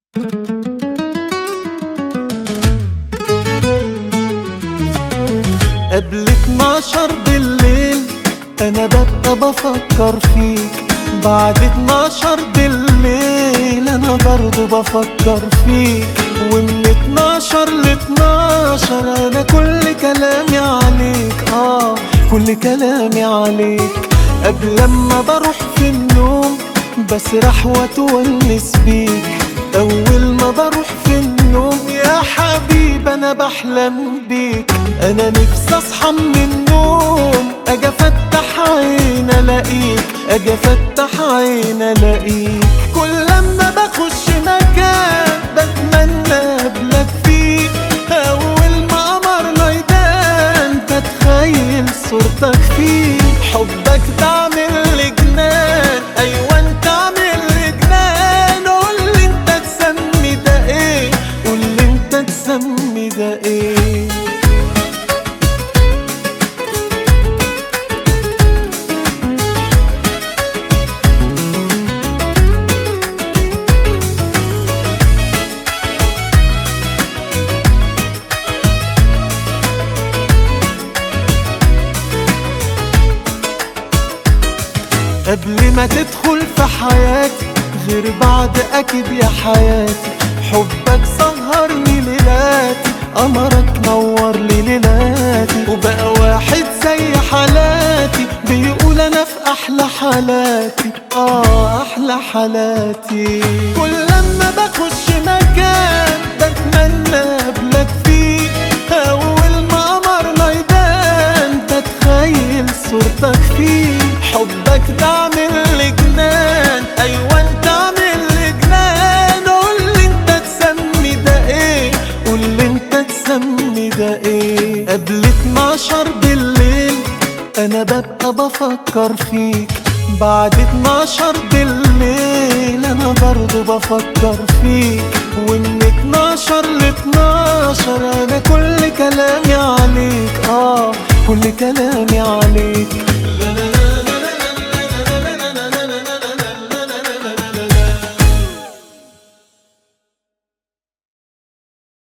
قبل 12 بالليل انا ببقى بفكر فيك بعد 12 بالليل انا برضو بفكر فيك ومن 12 ل 12 انا كل كلامي عليك اه كل كلامي عليك قبل ما بروح في النوم بسرح واتونس بيك اول ما بروح في النوم يا حبيب انا بحلم بيك انا نفسي اصحى من النوم اجي افتح عين الاقيك اجي افتح عين الاقيك كل لما بخش مكان بتمنى اقابلك فيه اول ما قمرنا يبان بتخيل صورتك فيه حبك تعمل لي جنان ايوه انت عامل لي جنان قول لي انت تسمي ده ايه قول لي انت تسمي ده ايه قبل ما تدخل في حياتي غير بعد اكيد يا حياتي حبك سهرني ليلاتي قمرك نور لي ليلاتي وبقى واحد زي حالاتي بيقول انا في احلى حالاتي اه احلى حالاتي كل لما بخش مكان بتمنى اقابلك فيه اول ما قمرنا يبان بتخيل صورتك فيه حبك تعمل لي جنان ايوه انت عامل لي جنان قول لي انت تسمي ده ايه قول لي انت تسمي ده ايه قبل 12 بالليل انا ببقى بفكر فيك بعد 12 بالليل انا برضو بفكر فيك ومن 12 ل 12 انا كل كلامي عليك اه كل كلامي عليك